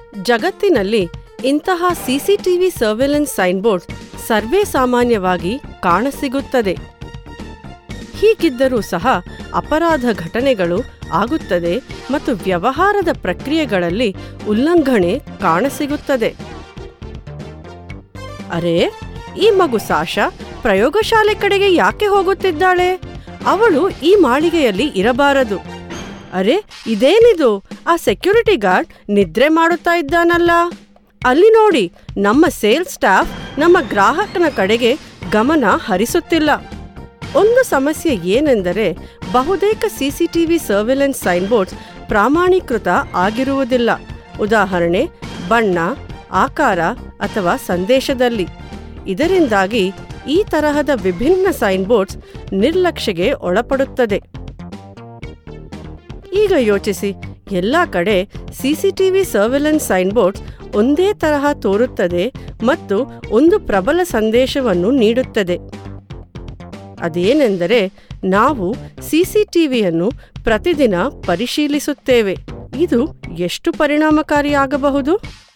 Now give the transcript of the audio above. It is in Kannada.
ಜಗತ್ತಿನಲ್ಲಿ ಇಂತಹ ಸಿಸಿಟಿವಿ ಸರ್ವೆಲೆನ್ಸ್ ಸೈನ್ಬೋರ್ಡ್ ಸರ್ವೇ ಸಾಮಾನ್ಯವಾಗಿ ಕಾಣಸಿಗುತ್ತದೆ ಹೀಗಿದ್ದರೂ ಸಹ ಅಪರಾಧ ಘಟನೆಗಳು ಆಗುತ್ತದೆ ಮತ್ತು ವ್ಯವಹಾರದ ಪ್ರಕ್ರಿಯೆಗಳಲ್ಲಿ ಉಲ್ಲಂಘನೆ ಕಾಣಸಿಗುತ್ತದೆ ಅರೆ ಈ ಮಗು ಸಾಶಾ ಪ್ರಯೋಗಶಾಲೆ ಕಡೆಗೆ ಯಾಕೆ ಹೋಗುತ್ತಿದ್ದಾಳೆ ಅವಳು ಈ ಮಾಳಿಗೆಯಲ್ಲಿ ಇರಬಾರದು ಅರೆ ಇದೇನಿದು ಆ ಸೆಕ್ಯೂರಿಟಿ ಗಾರ್ಡ್ ನಿದ್ರೆ ಮಾಡುತ್ತಾ ಇದ್ದಾನಲ್ಲ ಅಲ್ಲಿ ನೋಡಿ ನಮ್ಮ ಸೇಲ್ಸ್ ಸ್ಟಾಫ್ ನಮ್ಮ ಗ್ರಾಹಕನ ಕಡೆಗೆ ಗಮನ ಹರಿಸುತ್ತಿಲ್ಲ ಒಂದು ಸಮಸ್ಯೆ ಏನೆಂದರೆ ಬಹುತೇಕ ಸಿಸಿಟಿವಿ ಸರ್ವೆಲೆನ್ಸ್ ಸೈನ್ಬೋರ್ಡ್ಸ್ ಪ್ರಾಮಾಣೀಕೃತ ಆಗಿರುವುದಿಲ್ಲ ಉದಾಹರಣೆ ಬಣ್ಣ ಆಕಾರ ಅಥವಾ ಸಂದೇಶದಲ್ಲಿ ಇದರಿಂದಾಗಿ ಈ ತರಹದ ವಿಭಿನ್ನ ಸೈನ್ಬೋರ್ಡ್ಸ್ ನಿರ್ಲಕ್ಷ್ಯಗೆ ಒಳಪಡುತ್ತದೆ ಈಗ ಯೋಚಿಸಿ ಎಲ್ಲ ಕಡೆ ಸಿಸಿಟಿವಿ ಸರ್ವೆಲೆನ್ಸ್ ಸೈನ್ಬೋರ್ಡ್ಸ್ ಒಂದೇ ತರಹ ತೋರುತ್ತದೆ ಮತ್ತು ಒಂದು ಪ್ರಬಲ ಸಂದೇಶವನ್ನು ನೀಡುತ್ತದೆ ಅದೇನೆಂದರೆ ನಾವು ಸಿಸಿಟಿವಿಯನ್ನು ಪ್ರತಿದಿನ ಪರಿಶೀಲಿಸುತ್ತೇವೆ ಇದು ಎಷ್ಟು ಪರಿಣಾಮಕಾರಿಯಾಗಬಹುದು